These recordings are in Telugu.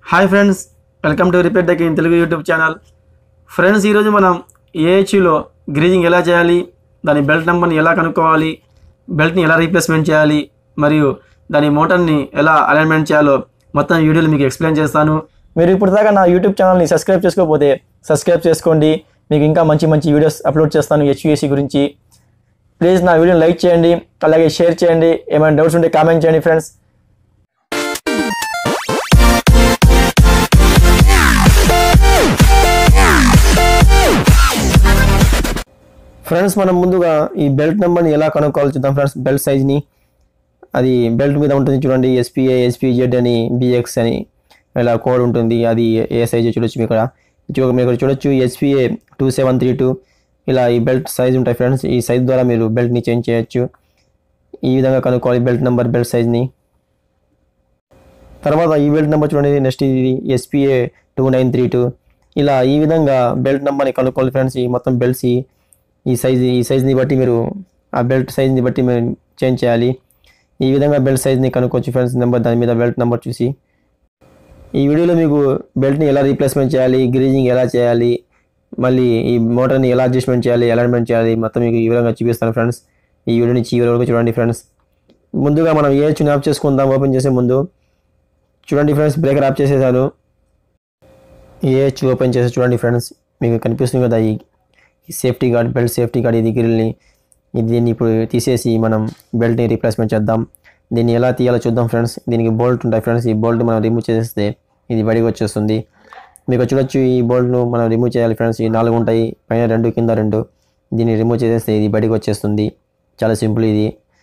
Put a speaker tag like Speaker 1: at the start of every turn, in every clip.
Speaker 1: hi friends welcome to repeat duck in Telugu YouTube channel friends ఈరోజు మనం ఏహెచ్యూలో గ్రీజింగ్ ఎలా చేయాలి దాని బెల్ట్ నెంబర్ని ఎలా కనుక్కోవాలి బెల్ట్ని ఎలా రీప్లేస్మెంట్ చేయాలి మరియు దాని మోటార్ని ఎలా అలైన్మెంట్ చేయాలో మొత్తం వీడియోలు మీకు ఎక్స్ప్లెయిన్ చేస్తాను
Speaker 2: మీరు ఇప్పుడు దాకా నా యూట్యూబ్ ఛానల్ని సబ్స్క్రైబ్ చేసుకోకపోతే సబ్స్క్రైబ్ చేసుకోండి మీకు ఇంకా మంచి మంచి వీడియోస్ అప్లోడ్ చేస్తాను హెచ్యుఎసి గురించి ప్లీజ్ నా వీడియోని లైక్ చేయండి అలాగే షేర్ చేయండి ఏమైనా డౌట్స్ ఉంటే కామెంట్ చేయండి ఫ్రెండ్స్ ఫ్రెండ్స్ మనం ముందుగా ఈ బెల్ట్ నెంబర్ని ఎలా కనుక్కోవాలి చూద్దాం ఫ్రెండ్స్ బెల్ట్ సైజ్ని అది బెల్ట్ మీద ఉంటుంది చూడండి ఎస్పీఏ ఎస్పీజెడ్ అని బిఎక్స్ అని ఇలా కోడ్ ఉంటుంది అది ఏ సైజ్ చూడొచ్చు మీకు ఇక్కడ చూ- మీరు ఇక్కడ చూడొచ్చు SPA two seven three two ఇలా ఈ బెల్ట్ సైజ్ ఉంటాయి ఫ్రెండ్స్ ఈ సైజ్ ద్వారా మీరు బెల్ట్ని చేంజ్ చేయొచ్చు ఈ విధంగా కనుక్కోవాలి బెల్ట్ నెంబర్ బెల్ట్ సైజ్ని తర్వాత ఈ బెల్ట్ నెంబర్ చూడండి నెక్స్ట్ ఇది SPA two nine three two ఇలా ఈ విధంగా బెల్ట్ నెంబర్ని కనుక్కోవాలి ఫ్రెండ్స్ ఈ మొత్తం బెల్ట్స్ ఈ ఈ సైజ్ ఈ సైజ్ని బట్టి మీరు ఆ బెల్ట్ సైజ్ని బట్టి మీరు చేంజ్ చేయాలి ఈ విధంగా బెల్ట్ సైజ్ని కనుక్కోవచ్చు ఫ్రెండ్స్ నెంబర్ దాని మీద బెల్ట్ నెంబర్ చూసి ఈ వీడియోలో మీకు బెల్ట్ని ఎలా రీప్లేస్మెంట్ చేయాలి గ్రీజింగ్ ఎలా చేయాలి మళ్ళీ ఈ మోటార్ని ఎలా అడ్జస్ట్మెంట్ చేయాలి అలైన్మెంట్ చేయాలి మొత్తం మీకు ఈ విధంగా చూపిస్తాను ఫ్రెండ్స్ ఈ వీడియోని చివరి వరకు చూడండి ఫ్రెండ్స్ ముందుగా మనం ఏ చుని ఆఫ్ చేసుకుందాం ఓపెన్ చేసే ముందు చూడండి ఫ్రెండ్స్ బ్రేకర్ ఆఫ్ చేసేసాను ఏ హెచ్ ఓపెన్ చేసి చూడండి ఫ్రెండ్స్ మీకు కనిపిస్తుంది కదా ఈ ఈ safety guard belt safety guard ఇది గ్రిల్ని ఇది దీన్ని ఇప్పుడు తీసేసి మనం బెల్ట్ని రీప్లేస్మెంట్ చేద్దాం దీన్ని ఎలా తీయాలో చూద్దాం ఫ్రెండ్స్ దీనికి బోల్ట్ ఉంటాయి ఫ్రెండ్స్ ఈ బోల్ట్ మనం రిమూవ్ చేసేస్తే ఇది బయటకు వచ్చేస్తుంది మీకు చూడొచ్చు ఈ బోల్ట్ను మనం రిమూవ్ చేయాలి ఫ్రెండ్స్ ఈ నాలుగు ఉంటాయి పైన రెండు కింద రెండు దీన్ని రిమూవ్ చేసేస్తే ఇది బయటకు వచ్చేస్తుంది చాలా సింపుల్ ఇది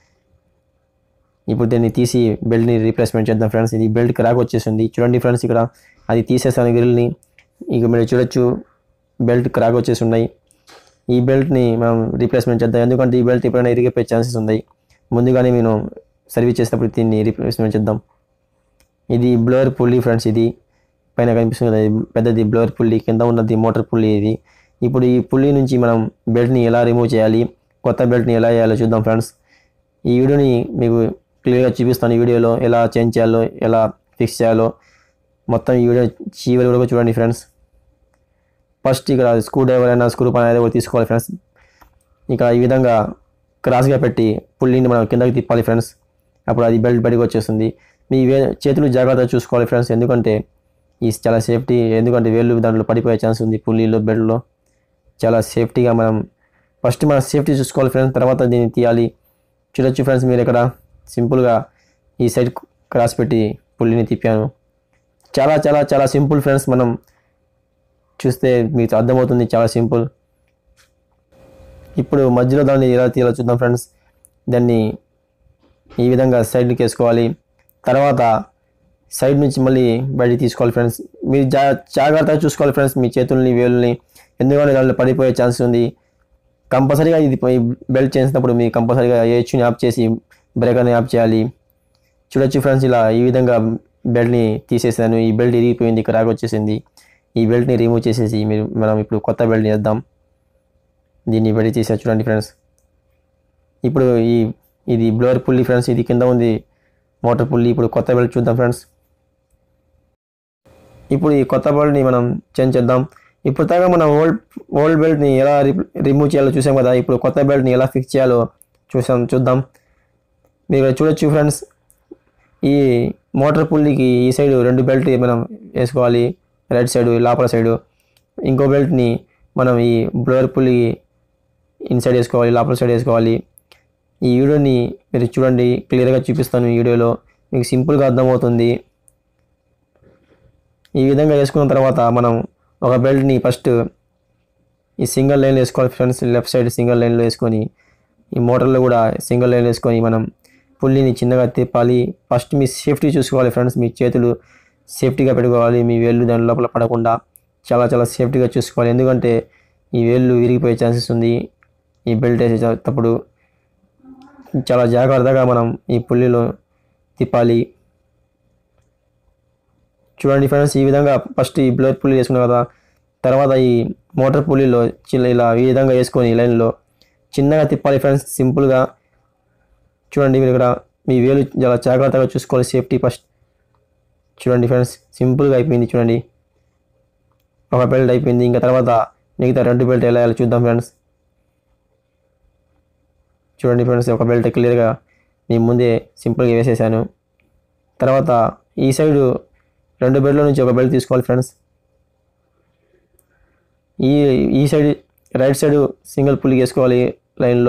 Speaker 2: ఇప్పుడు దీన్ని తీసి బెల్ట్ని రీప్లేస్మెంట్ చేద్దాం ఫ్రెండ్స్ ఇది బెల్ట్ క్రాక్ వచ్చేసింది చూడండి ఫ్రెండ్స్ ఇక్కడ అది తీసేసాను గ్రిల్ని ఇక మీరు చూడొచ్చు బెల్ట్ క్రాక్ వచ్చేసి ఉన్నాయి ఈ బెల్ట్ని మనం రీప్లేస్మెంట్ చేద్దాం ఎందుకంటే ఈ బెల్ట్ ఎప్పుడైనా ఇరిగిపోయే ఛాన్సెస్ ఉన్నాయి ముందుగానే నేను సర్వీస్ చేసేటప్పుడు దీన్ని రీప్లేస్మెంట్ చేద్దాం ఇది బ్లోయర్ పుల్లీ ఫ్రెండ్స్ ఇది పైన కనిపిస్తుంది కదా ఇది పెద్దది బ్లోయర్ పుల్లీ కింద ఉన్నది మోటార్ పుల్లీ ఇది ఇప్పుడు ఈ పుల్లీ నుంచి మనం బెల్ట్ని ఎలా రిమూవ్ చేయాలి కొత్త బెల్ట్ని ఎలా చేయాలో చూద్దాం ఫ్రెండ్స్ ఈ వీడియోని మీకు క్లియర్గా చూపిస్తాను ఈ వీడియోలో ఎలా చేంజ్ చేయాలో ఎలా ఫిక్స్ చేయాలో మొత్తం ఈ వీడియో చివరి వరకు చూడండి ఫ్రెండ్స్ ఫస్ట్ ఇక్కడ స్క్రూ డ్రైవర్ అయినా స్క్రూ పైన ఏదో ఒకటి తీసుకోవాలి ఫ్రెండ్స్ ఇక ఈ విధంగా క్రాస్గా పెట్టి పుల్లిని మనం కిందకి తిప్పాలి ఫ్రెండ్స్ అప్పుడు అది బెల్ట్ బయటకు వచ్చేస్తుంది మీ వే చేతులు జాగ్రత్తగా చూసుకోవాలి ఫ్రెండ్స్ ఎందుకంటే ఈ చాలా సేఫ్టీ ఎందుకంటే వేళ్ళు దాంట్లో పడిపోయే ఛాన్స్ ఉంది పుల్లీలో బెల్ట్లో చాలా సేఫ్టీగా మనం ఫస్ట్ మనం సేఫ్టీ చూసుకోవాలి ఫ్రెండ్స్ తర్వాత దీన్ని తీయాలి చూడొచ్చు ఫ్రెండ్స్ మీరు ఇక్కడ సింపుల్గా ఈ సైడ్ క్రాస్ పెట్టి పుల్లిని తిప్పాను చాలా చాలా చాలా సింపుల్ ఫ్రెండ్స్ మనం చూస్తే మీకు అర్థమవుతుంది చాలా సింపుల్ ఇప్పుడు మధ్యలో దాన్ని ఎలా తీయాలో చూద్దాం ఫ్రెండ్స్ దాన్ని ఈ విధంగా సైడ్కి వేసుకోవాలి తర్వాత సైడ్ నుంచి మళ్ళీ బయటికి తీసుకోవాలి ఫ్రెండ్స్ మీరు జా జాగ్రత్తగా చూసుకోవాలి ఫ్రెండ్స్ మీ చేతుల్ని వేలుని ఎందుకంటే దాంట్లో పడిపోయే ఛాన్స్ ఉంది కంపల్సరీగా ఇది ఈ బెల్ట్ చేసినప్పుడు మీరు కంపల్సరీగా ఏచుని ఆఫ్ చేసి బ్రేకర్ని ఆఫ్ చేయాలి చూడొచ్చు ఫ్రెండ్స్ ఇలా ఈ విధంగా బెల్ట్ని తీసేసాను ఈ బెల్ట్ ఇరిగిపోయింది క్రాక్ వచ్చేసింది ఈ బెల్ట్ని రిమూవ్ చేసేసి మీరు మనం ఇప్పుడు కొత్త బెల్ట్ని వేద్దాం దీన్ని బయట తీసా చూడండి ఫ్రెండ్స్ ఇప్పుడు ఈ ఇది బ్లోయర్ పుల్లి ఫ్రెండ్స్ ఇది కింద ఉంది మోటార్ పుల్లి ఇప్పుడు కొత్త బెల్ట్ చూద్దాం ఫ్రెండ్స్ ఇప్పుడు ఈ కొత్త బెల్ట్ని మనం చేంజ్ చేద్దాం ఇప్పుడు దాకా మనం ఓల్డ్ ఓల్డ్ బెల్ట్ని ఎలా రిమూవ్ చేయాలో చూసాం కదా ఇప్పుడు కొత్త బెల్ట్ని ఎలా ఫిక్స్ చేయాలో చూసాం చూద్దాం మీరు ఇక్కడ చూడొచ్చు ఫ్రెండ్స్ ఈ మోటార్ పుల్లికి ఈ సైడ్ రెండు బెల్ట్ మనం వేసుకోవాలి రైట్ సైడ్ లోపల సైడు ఇంకో బెల్ట్ని మనం ఈ బ్లోయర్ పుల్లి ఇన్సైడ్ వేసుకోవాలి లోపల సైడ్ వేసుకోవాలి ఈ వీడియోని మీరు చూడండి క్లియర్గా చూపిస్తాను ఈ వీడియోలో మీకు సింపుల్గా అర్థమవుతుంది ఈ విధంగా వేసుకున్న తర్వాత మనం ఒక బెల్ట్ని ఫస్ట్ ఈ సింగిల్ లైన్లో వేసుకోవాలి ఫ్రెండ్స్ లెఫ్ట్ సైడ్ సింగిల్ లైన్లో వేసుకొని ఈ మోటార్లో కూడా సింగిల్ లైన్ వేసుకొని మనం పుల్లిని చిన్నగా తిప్పాలి ఫస్ట్ మీ సేఫ్టీ చూసుకోవాలి ఫ్రెండ్స్ మీ చేతులు సేఫ్టీగా పెట్టుకోవాలి మీ వేళ్ళు దాని లోపల పడకుండా చాలా చాలా సేఫ్టీగా చూసుకోవాలి ఎందుకంటే ఈ వేళ్ళు విరిగిపోయే ఛాన్సెస్ ఉంది ఈ బెల్ట్ వేసేటప్పుడు చాలా జాగ్రత్తగా మనం ఈ పుల్లిలో తిప్పాలి చూడండి ఫ్రెండ్స్ ఈ విధంగా ఫస్ట్ ఈ బ్లర్ పుల్లి వేసుకున్నాం కదా తర్వాత ఈ మోటార్ పుల్లిలో చిన్న ఇలా ఈ విధంగా వేసుకొని ఈ లైన్లో చిన్నగా తిప్పాలి ఫ్రెండ్స్ సింపుల్గా చూడండి మీరు ఇక్కడ మీ వేలు చాలా జాగ్రత్తగా చూసుకోవాలి సేఫ్టీ ఫస్ట్ చూడండి ఫ్రెండ్స్ సింపుల్గా అయిపోయింది చూడండి ఒక బెల్ట్ అయిపోయింది ఇంకా తర్వాత మిగతా రెండు బెల్ట్ ఎలా వేయాలో చూద్దాం ఫ్రెండ్స్ చూడండి ఫ్రెండ్స్ ఒక బెల్ట్ క్లియర్గా మీ ముందే సింపుల్గా వేసేసాను తర్వాత ఈ సైడు రెండు బెల్ట్ల నుంచి ఒక బెల్ట్ తీసుకోవాలి ఫ్రెండ్స్ ఈ ఈ side right side single pulley వేసుకోవాలి లైన్లో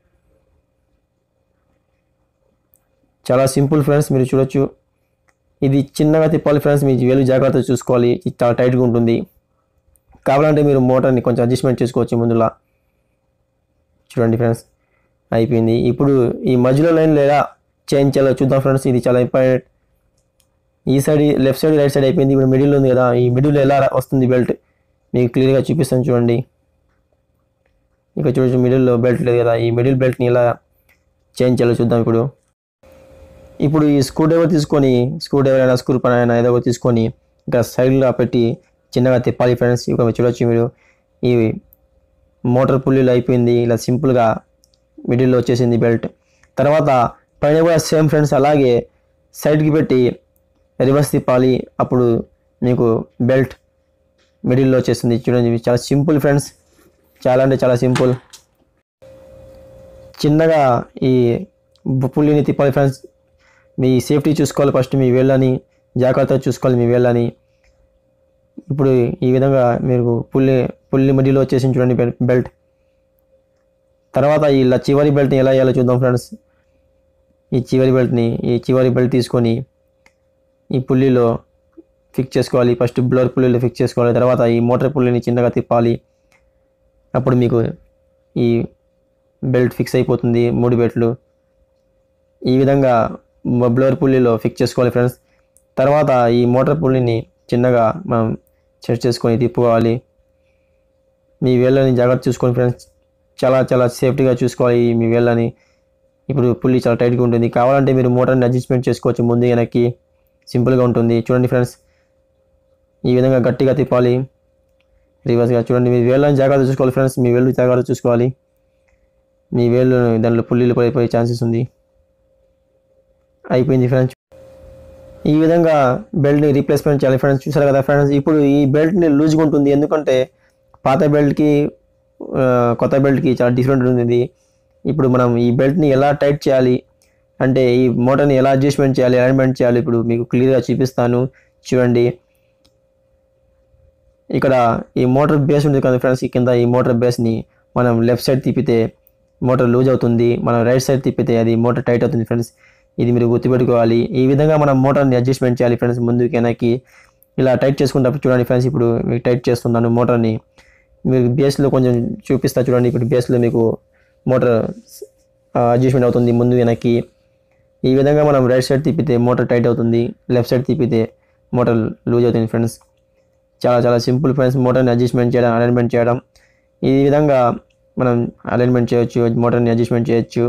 Speaker 2: చాలా సింపుల్ ఫ్రెండ్స్ మీరు చూడొచ్చు ఇది చిన్నగా తిప్పాలి ఫ్రెండ్స్ మీ వేలు జాగ్రత్తగా చూసుకోవాలి ఇది చాలా టైట్గా ఉంటుంది కావాలంటే మీరు మోటార్ని కొంచెం అడ్జస్ట్మెంట్ చేసుకోవచ్చు ముందులా చూడండి ఫ్రెండ్స్ అయిపోయింది ఇప్పుడు ఈ మధ్యలో లైన్ లేదా చేంజ్ చేయాలో చూద్దాం ఫ్రెండ్స్ ఇది చాలా ఇంపార్టెంట్ ఈ side left side right side అయిపోయింది ఇప్పుడు మిడిల్ ఉంది కదా ఈ మిడిల్ ఎలా వస్తుంది బెల్ట్ మీకు క్లియర్గా చూపిస్తాను చూడండి ఇక్కడ చూడొచ్చు మిడిల్లో బెల్ట్ లేదు కదా ఈ మిడిల్ బెల్ట్ని ఎలా చేంజ్ చేయాలో చూద్దాం ఇప్పుడు ఇప్పుడు ఈ స్క్రూ డ్రైవర్ తీసుకొని స్క్రూ డ్రైవర్ అయినా స్క్రూ పని అయినా ఏదో ఒకటి తీసుకొని ఇంకా సైడ్లో పెట్టి చిన్నగా తిప్పాలి ఫ్రెండ్స్ ఇక్కడ మీరు చూడొచ్చు మీరు ఈ మోటార్ పుల్లీలు అయిపోయింది ఇలా సింపుల్గా మిడిల్లో వచ్చేసింది బెల్ట్ తర్వాత పైన కూడా సేమ్ ఫ్రెండ్స్ అలాగే సైడ్కి పెట్టి రివర్స్ తిప్పాలి అప్పుడు మీకు బెల్ట్ మిడిల్లో వచ్చేస్తుంది చూడండి ఇవి చాలా సింపుల్ ఫ్రెండ్స్ చాలా అంటే చాలా సింపుల్ చిన్నగా ఈ బు- పుల్లిని తిప్పాలి ఫ్రెండ్స్ మీ సేఫ్టీ చూసుకోవాలి ఫస్ట్ మీ వేళ్ళని జాగ్రత్తగా చూసుకోవాలి మీ వేళ్ళని ఇప్పుడు ఈ విధంగా మీరు పుల్లి పుల్లి మిడిలో వచ్చేసి చూడండి బెల్- బెల్ట్ తర్వాత ఇలా చివరి బెల్ట్ని ఎలా వేయాలో చూద్దాం ఫ్రెండ్స్ ఈ చివరి బెల్ట్ని ఈ చివరి బెల్ట్ తీసుకొని ఈ పుల్లిలో ఫిక్స్ చేసుకోవాలి ఫస్ట్ బ్లోర్ పుల్లిలో ఫిక్స్ చేసుకోవాలి తర్వాత ఈ మోటార్ పుల్లిని చిన్నగా తిప్పాలి అప్పుడు మీకు ఈ బెల్ట్ ఫిక్స్ అయిపోతుంది మూడు బెల్ట్లు ఈ విధంగా మ- బ్లోర్ పుల్లిలో ఫిక్స్ చేసుకోవాలి ఫ్రెండ్స్ తర్వాత ఈ మోటార్ పుల్లిని చిన్నగా మనం సెట్ చేసుకొని తిప్పుకోవాలి మీ వేళ్ళని జాగ్రత్త చూసుకోండి ఫ్రెండ్స్ చాలా చాలా సేఫ్టీగా చూసుకోవాలి మీ వేళ్ళని ఇప్పుడు పుల్లి చాలా టైట్గా ఉంటుంది కావాలంటే మీరు మోటార్ని అడ్జస్ట్మెంట్ చేసుకోవచ్చు ముందు వెనక్కి సింపుల్గా ఉంటుంది చూడండి ఫ్రెండ్స్ ఈ విధంగా గట్టిగా తిప్పాలి రివర్స్గా చూడండి మీ వేళ్ళని జాగ్రత్త చూసుకోవాలి ఫ్రెండ్స్ మీ వేళ్ళు జాగ్రత్త చూసుకోవాలి మీ వేళ్ళు దాంట్లో పుల్లీలు పడిపోయే ఛాన్సెస్ ఉంది అయిపోయింది ఫ్రెండ్స్ ఈ విధంగా బెల్ట్ని రీప్లేస్మెంట్ చేయాలి ఫ్రెండ్స్ చూసారు కదా ఫ్రెండ్స్ ఇప్పుడు ఈ బెల్ట్ని లూజ్గా ఉంటుంది ఎందుకంటే పాత బెల్ట్కి ఆ, కొత్త బెల్ట్కి చాలా డిఫరెంట్ ఉంటుంది ఇప్పుడు మనం ఈ బెల్ట్ని ఎలా టైట్ చేయాలి అంటే ఈ మోటార్ని ఎలా అడ్జస్ట్మెంట్ చేయాలి అలైన్మెంట్ చేయాలి ఇప్పుడు మీకు క్లియర్గా చూపిస్తాను చూడండి ఇక్కడ ఈ మోటార్ బేస్ ఉంది కదా ఫ్రెండ్స్ ఈ కింద ఈ మోటార్ బేస్ని మనం లెఫ్ట్ సైడ్ తిప్పితే మోటార్ లూజ్ అవుతుంది మనం రైట్ సైడ్ తిప్పితే అది మోటార్ టైట్ అవుతుంది ఫ్రెండ్స్ ఇది మీరు గుర్తుపెట్టుకోవాలి ఈ విధంగా మనం మోటార్ని అడ్జస్ట్మెంట్ చేయాలి ఫ్రెండ్స్ ముందుకి వెనక్కి ఇలా టైట్ చేసుకుంటప్పుడు చూడండి ఫ్రెండ్స్ ఇప్పుడు మీకు టైట్ చేస్తున్నాను మోటార్ని మీరు బేస్లో కొంచెం చూపిస్తా చూడండి ఇప్పుడు బేస్లో మీకు మోటార్ అడ్జస్ట్మెంట్ అవుతుంది ముందు వెనక్కి ఈ విధంగా మనం రైట్ సైడ్ తిప్పితే మోటార్ టైట్ అవుతుంది లెఫ్ట్ సైడ్ తిప్పితే మోటార్ లూజ్ అవుతుంది ఫ్రెండ్స్ చాలా చాలా సింపుల్ ఫ్రెండ్స్ మోటార్ని అడ్జస్ట్మెంట్ చేయడం అలైన్మెంట్ చేయడం ఈ విధంగా మనం అలైన్మెంట్ చేయొచ్చు మోటార్ని అడ్జస్ట్మెంట్ చేయొచ్చు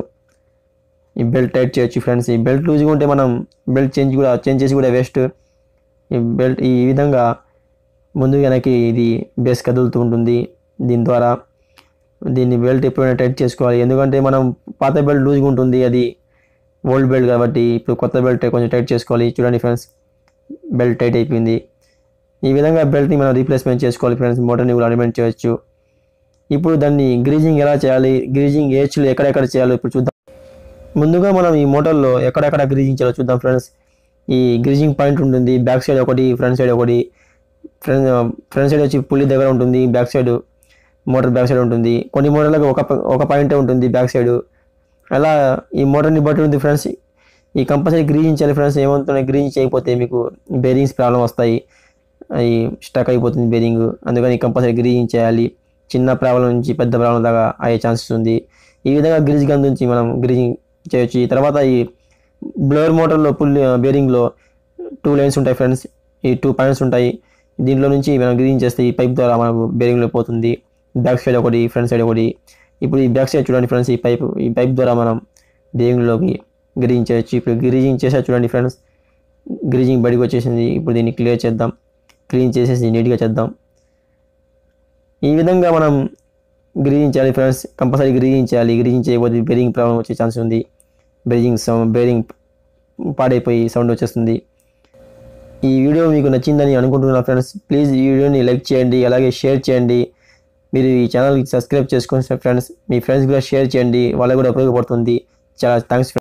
Speaker 2: ఈ బెల్ట్ టైట్ చేయొచ్చు ఫ్రెండ్స్ ఈ బెల్ట్ లూజ్గా ఉంటే మనం బెల్ట్ చేంజ్ కూడా చేంజ్ చేసి కూడా వేస్ట్ ఈ బెల్ట్ ఈ విధంగా ముందు వెనక్కి ఇది బేస్ కదులుతూ ఉంటుంది దీని ద్వారా దీన్ని బెల్ట్ ఎప్పుడైనా టైట్ చేసుకోవాలి ఎందుకంటే మనం పాత బెల్ట్ లూజ్గా ఉంటుంది అది ఓల్డ్ బెల్ట్ కాబట్టి ఇప్పుడు కొత్త బెల్ట్ కొంచెం టైట్ చేసుకోవాలి చూడండి ఫ్రెండ్స్ బెల్ట్ టైట్ అయిపోయింది ఈ విధంగా బెల్ట్ని మనం రీప్లేస్మెంట్ చేసుకోవాలి ఫ్రెండ్స్ మోటార్ని కూడా అలైన్మెంట్ చేయొచ్చు ఇప్పుడు దాన్ని గ్రీజింగ్ ఎలా చేయాలి గ్రీజింగ్ ఏచ్లు ఎక్కడెక్కడ చేయాలో ఇప్పుడు చూద్దాం ముందుగా మనం ఈ మోటార్లో ఎక్కడెక్కడ గ్రీజింగ్ చేయాలో చూద్దాం ఫ్రెండ్స్ ఈ గ్రీజింగ్ పాయింట్ ఉంటుంది బ్యాక్ సైడ్ ఒకటి ఫ్రంట్ సైడ్ ఒకటి ఫ్రంట్ ఫ్రంట్ సైడ్ వచ్చి పుల్లి దగ్గర ఉంటుంది back side motor back side ఉంటుంది కొన్ని మోటార్లకు ఒక ప- ఒక పాయింటే ఉంటుంది బ్యాక్ సైడ్ అలా ఈ మోటార్ని బట్టి ఉంది ఫ్రెండ్స్ ఈ కంపల్సరీ గ్రీజింగ్ చేయాలి ఫ్రెండ్స్ ఏమవుతున్నాయి గ్రీజింగ్ చేయకపోతే మీకు బేరింగ్స్ ప్రాబ్లం వస్తాయి అవి స్టక్ అయిపోతుంది బేరింగ్ అందుకని కంపల్సరీ గ్రీజింగ్ చేయాలి చిన్న ప్రాబ్లం నుంచి పెద్ద ప్రాబ్లం దాకా అయ్యే ఛాన్సెస్ ఉంది ఈ విధంగా గ్రీజ్ గన్ నుంచి మనం గ్రీజింగ్ చేయొచ్చు ఈ తర్వాత ఈ బ్లోయర్ మోటార్లో పుల్ బేరింగ్లో టూ లైన్స్ ఉంటాయి ఫ్రెండ్స్ ఈ టూ పాయింట్స్ ఉంటాయి దీంట్లో నుంచి మనం గ్రీజింగ్ చేస్తే ఈ పైప్ ద్వారా మనకు బేరింగ్లో పోతుంది బ్యాక్ సైడ్ ఒకటి ఫ్రంట్ సైడ్ ఒకటి ఇప్పుడు ఈ బ్యాక్ సైడ్ చూడండి ఫ్రెండ్స్ ఈ పైప్ ఈ పైప్ ద్వారా మనం బేరింగ్లోకి గ్రీజింగ్ చేయొచ్చు ఇప్పుడు గ్రీజింగ్ చేసా చూడండి ఫ్రెండ్స్ గ్రీజింగ్ బయటకు వచ్చేసింది ఇప్పుడు దీన్ని క్లియర్ చేద్దాం క్లీన్ చేసేసి నీట్గా చేద్దాం ఈ విధంగా మనం గ్రీజింగ్ చేయాలి ఫ్రెండ్స్ కంపల్సరీ గ్రీజింగ్ చేయాలి గ్రీజింగ్ చేయకపోతే బేరింగ్ ప్రాబ్లం వచ్చే ఛాన్స్ ఉంది బేరింగ్ సౌండ్ బేరింగ్ పాడైపోయి సౌండ్ వచ్చేస్తుంది ఈ వీడియో మీకు నచ్చిందని అనుకుంటున్నా ఫ్రెండ్స్ ప్లీజ్ ఈ వీడియోని లైక్ చేయండి అలాగే షేర్ చేయండి మీరు ఈ ఛానల్కి సబ్స్క్రైబ్ చేసుకోండి ఫ్రెండ్స్ మీ ఫ్రెండ్స్ కూడా షేర్ చేయండి వాళ్ళకు కూడా ఉపయోగపడుతుంది చాలా థ్యాంక్స్